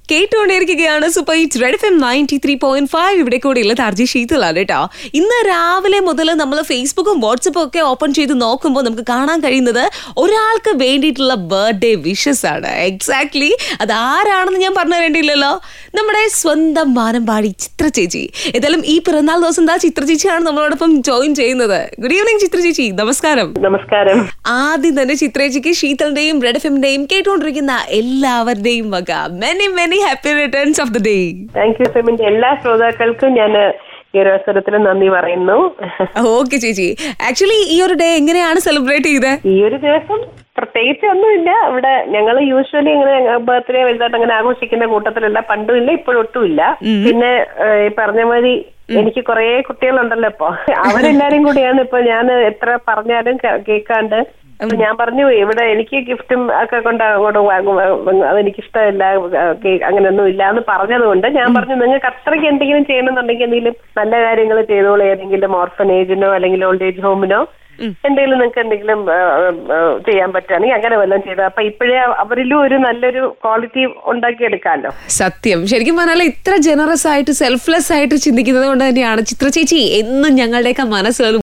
കേട്ടുകൊണ്ടിരിക്കുകയാണ് super hit red F M ninety three point five ഇവിടെ കൂടെ ഉള്ളത് അർജി ഷീതലാണ് കേട്ടോ ഇന്ന് രാവിലെ മുതൽ നമ്മൾ ഫേസ്ബുക്കും വാട്സപ്പും ഒക്കെ ഓപ്പൺ ചെയ്ത് നോക്കുമ്പോൾ നമുക്ക് കാണാൻ കഴിയുന്നത് ഒരാൾക്ക് വേണ്ടിയിട്ടുള്ള ബർത്ത്ഡേ വിഷസ് ആണ് എക്സാക്ട്ലി അത് ആരാണെന്ന് ഞാൻ പറഞ്ഞു തരേണ്ടിയില്ലല്ലോ നമ്മുടെ സ്വന്തം വാനമ്പാടി ചിത്ര ചേച്ചി ഏതായാലും ഈ പിറന്നാൾ ദിവസം എന്താ ചിത്ര ചേച്ചിയാണ് നമ്മളോടൊപ്പം ജോയിൻ ചെയ്യുന്നത് ഗുഡ് ഈവനിങ് ചിത്ര ചേച്ചി നമസ്കാരം നമസ്കാരം ആദ്യം തന്നെ ചിത്രേച്ചിക്ക് ശീതളിന്റെയും റെഡ് എഫ് എമ്മിന്റെയും കേട്ടുകൊണ്ടിരിക്കുന്ന എല്ലാവരുടെയും വക many many happy returns of the day thank you ഫെമിന്റെ എല്ലാ ശ്രോതാക്കൾക്കും ഞാൻ ഈ ഒരു അവസരത്തിൽ നന്ദി പറയുന്നു ഓക്കെ ചേച്ചി ആക്ച്വലി ഈ ഒരു ഡേ എങ്ങനെയാണ് സെലിബ്രേറ്റ് ചെയ്തത് ഈ ഒരു ദിവസം പ്രത്യേകിച്ച് ഒന്നുമില്ല ഇവിടെ ഞങ്ങൾ യൂഷ്വലി ഇങ്ങനെ ബർത്ത്ഡേ വലുതായിട്ട് അങ്ങനെ ആഘോഷിക്കുന്ന കൂട്ടത്തിലല്ല പണ്ടും ഇല്ല ഇപ്പോഴും ഒട്ടും ഇല്ല പിന്നെ ഏഹ്, ഈ പറഞ്ഞ മാതിരി എനിക്ക് കുറേ കുട്ടികളുണ്ടല്ലോ ഇപ്പൊ അവരെല്ലാരും കൂടിയാണ് ഇപ്പൊ ഞാൻ എത്ര പറഞ്ഞാലും കേ- കേൾക്കാണ്ട് അപ്പൊ ഞാൻ പറഞ്ഞു ഇവിടെ എനിക്ക് ഗിഫ്റ്റും ഒക്കെ കൊണ്ട് അങ്ങോട്ട് വാങ്ങും അതെനിക്ക് ഇഷ്ടമില്ല അങ്ങനെയൊന്നും ഇല്ല എന്ന് പറഞ്ഞതുകൊണ്ട് ഞാൻ പറഞ്ഞു നിങ്ങൾക്ക് അത്രയ്ക്ക് എന്തെങ്കിലും ചെയ്യണമെന്നുണ്ടെങ്കിൽ എന്തെങ്കിലും നല്ല കാര്യങ്ങൾ ചെയ്തോളൂ ഏതെങ്കിലും ഓർഫനേജിനോ അല്ലെങ്കിൽ ഓൾഡ് ഏജ് ഹോമിനോ എന്തെങ്കിലും നിങ്ങൾക്ക് എന്തെങ്കിലും ആ, ആ, ചെയ്യാൻ പറ്റുകയാണെങ്കിൽ അങ്ങനെ വല്ലതും ചെയ്താൽ അപ്പൊ ഇപ്പോഴേ അവരിലും ഒരു നല്ലൊരു ക്വാളിറ്റി ഉണ്ടാക്കിയെടുക്കാമല്ലോ സത്യം ശരിക്കും പറഞ്ഞാൽ ഇത്ര ജനറസ് ആയിട്ട് സെൽഫ്ലെസ് ആയിട്ട് ചിന്തിക്കുന്നത് കൊണ്ട് തന്നെയാണ് ചിത്ര ചേച്ചി എന്നും ഞങ്ങളുടെയൊക്കെ മനസ്സിൽ